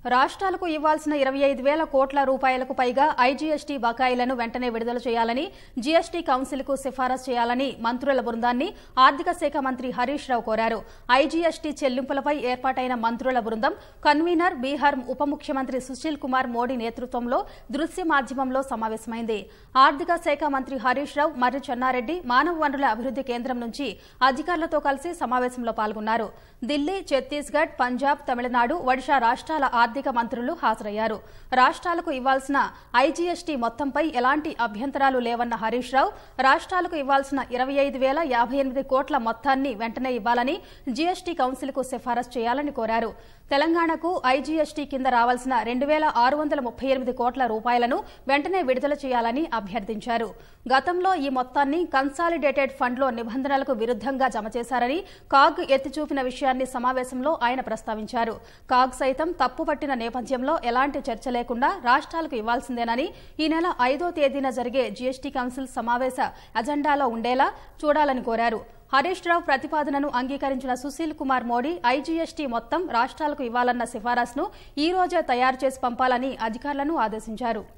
రాష్ట్రాలకు ఇవ్వాల్సిన ఇరవై ఐదు వేల కోట్ల రూపాయలకు పైగా ఐజీఎస్టీ బకాయిలను వెంటనే విడుదల చేయాలని జీఎస్టీ కౌన్సిల్కు సిఫారసు చేయాలని మంత్రుల బృందాన్ని ఆర్థిక శాఖ మంత్రి హరీష్ రావు కోరారు ఐజీఎస్టీ చెల్లింపులపై ఏర్పాటైన మంత్రుల బృందం కన్వీనర్ బీహార్ ఉప ముఖ్యమంత్రి సుశీల్ కుమార్ మోడీ నేతృత్వంలో దృశ్య మాధ్యమంలో సమావేశమైంది ఆర్థిక శాఖ మంత్రి హరీష్ రావు మర్రి చెన్నారెడ్డి మానవ వనరుల అభివృద్ది కేంద్రం నుంచి అధికారులతో కలిసి సమావేశంలో పాల్గొన్నారు ఢిల్లీ ఛత్తీస్గఢ్ పంజాబ్ తమిళనాడు ఒడిషా రాష్ట్రాల ఆర్థిక మంత్రులు హాజరయ్యారు రాష్ట్రాలకు ఇవ్వాల్సిన ఐజీఎస్టీ మొత్తంపై ఎలాంటి అభ్యంతరాలు లేవన్న హరీష్ రావు రాష్ట్రాలకు ఇవ్వాల్సిన ఇరవై ఐదు వేల యాభై ఎనిమిది కోట్ల మొత్తాన్ని వెంటనే ఇవ్వాలని జీఎస్టీ కౌన్సిల్కు సిఫారసు చేయాలని కోరారు తెలంగాణకు ఐజీఎస్టీ కింద రావాల్సిన రెండు వేల ఆరు వందల ముప్పై ఎనిమిది కోట్ల రూపాయలను వెంటనే విడుదల చేయాలని అభ్యర్థించారు గతంలో ఈ మొత్తాన్ని కన్సాలిడేటెడ్ ఫండ్లో నిబంధనలకు విరుద్దంగా జమ చేశారని కాగ్ ఎత్తిచూపిన విషయాన్ని సమావేశంలో ఆయన ప్రస్తావించారు కాగ్ సైతం తప్పుపట్టిన నేపథ్యంలో ఎలాంటి చర్చ లేకుండా రాష్ట్రాలకు ఇవ్వాల్సిందేనని ఈ నెల ఐదో తేదీన జరిగే జీఎస్టీ కౌన్సిల్ సమావేశ అజెండాలో ఉండేలా చూడాలని కోరారు హరీష్ రావు ప్రతిపాదనను అంగీకరించిన సుశీల్ కుమార్ మోడీ ఐజీఎస్టీ మొత్తం రాష్ట్రాలకు ఇవ్వాలన్న సిఫారసును ఈ రోజే తయారు చేసి పంపాలని అధికారులను ఆదేశించారు